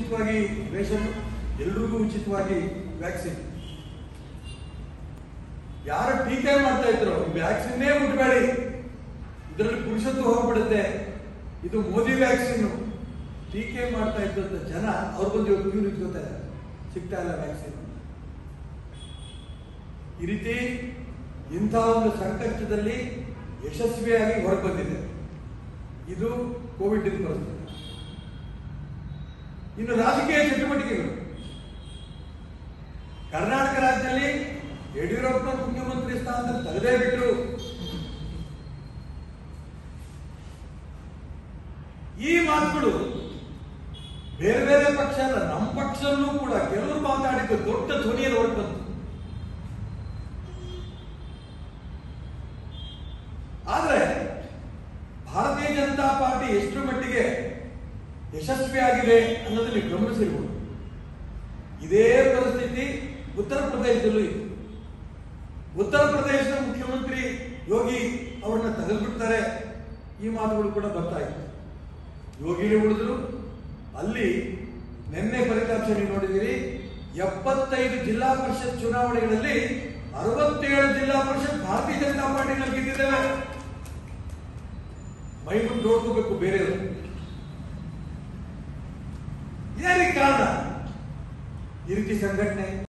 ಉಚಿತವಾಗಿ ರೇಷನ್ ಎಲ್ರಿಗೂ ಉಚಿತವಾಗಿ ವ್ಯಾಕ್ಸಿನ್ ಯಾರು ಟೀಕೆ ಮಾಡ್ತಾ ಇದ್ರು ವ್ಯಾಕ್ಸಿನ್ನೇ ಮುಟ್ಬೇಡಿ ಇದರಲ್ಲಿ ಪುರುಷತ್ವ ಹೋಗ್ಬಿಡುತ್ತೆ ಇದು ಮೋದಿ ವ್ಯಾಕ್ಸಿನ್ ಟೀಕೆ ಮಾಡ್ತಾ ಇದ್ದಂತ ಜನ ಅವ್ರ ಬಂದು ಇವತ್ತು ಕ್ಯೂ ನಿಂತ್ಕೋತಾರೆ ಸಿಗ್ತಾ ಇಲ್ಲ ವ್ಯಾಕ್ಸಿನ್ ಈ ರೀತಿ ಇಂಥ ಒಂದು ಸಂಕಷ್ಟದಲ್ಲಿ ಯಶಸ್ವಿಯಾಗಿ ಹೊರಬಂದಿದೆ ಇದು ಕೋವಿಡ್ ಪರಿಸ್ಥಿತಿ ಇನ್ನು ರಾಜಕೀಯ ಚಟುವಟಿಕೆಗಳು ಕರ್ನಾಟಕ ರಾಜ್ಯದಲ್ಲಿ ಯಡಿಯೂರಪ್ಪ ಮುಖ್ಯಮಂತ್ರಿ ಸ್ಥಾನದಲ್ಲಿ ತೆಗೆದೇ ಬಿಟ್ಟು ಈ ಮಾತುಗಳು ಬೇರೆ ಬೇರೆ ಪಕ್ಷ ಅಲ್ಲ ನಮ್ಮ ಪಕ್ಷದಲ್ಲೂ ಕೂಡ ಕೆಲವರು ಮಾತಾಡಿದ್ದು ದೊಡ್ಡ ಧ್ವನಿಯಲ್ಲಿ ಹೊರಟು ಬಂತು ಆದ್ರೆ ಭಾರತೀಯ ಜನತಾ ಪಾರ್ಟಿ ಎಷ್ಟರ ಮಟ್ಟಿಗೆ ಯಶಸ್ವಿಯಾಗಿದೆ ಅನ್ನೋದನ್ನ ನೀವು ಗಮನಿಸಿರ್ಬೋದು ಇದೇ ಪರಿಸ್ಥಿತಿ ಉತ್ತರ ಪ್ರದೇಶದಲ್ಲೂ ಇದೆ ಉತ್ತರ ಪ್ರದೇಶದ ಮುಖ್ಯಮಂತ್ರಿ ಯೋಗಿ ಅವ್ರನ್ನ ತೆಗೆದುಬಿಡ್ತಾರೆ ಈ ಮಾತುಗಳು ಕೂಡ ಬರ್ತಾ ಇತ್ತು ಯೋಗಿನೇ ಉಳಿದ್ರು ಅಲ್ಲಿ ನಿನ್ನೆ ಫಲಿತಾಂಶ ನೀವು ನೋಡಿದಿರಿ ಎಪ್ಪತ್ತೈದು ಜಿಲ್ಲಾ ಪರಿಷತ್ ಚುನಾವಣೆಗಳಲ್ಲಿ ಅರವತ್ತೇಳು ಜಿಲ್ಲಾ ಪರಿಷತ್ ಭಾರತೀಯ ಜನತಾ ಪಾರ್ಟಿನಲ್ಲಿ ಗೆದ್ದಿದ್ದೇವೆ ಮೈಂಡ್ ನೋಡ್ಕೋಬೇಕು ಬೇರೆಯವರು ಏನಕ್ಕೆ ಕಾರಣ ಈ ರೀತಿ ಸಂಘಟನೆ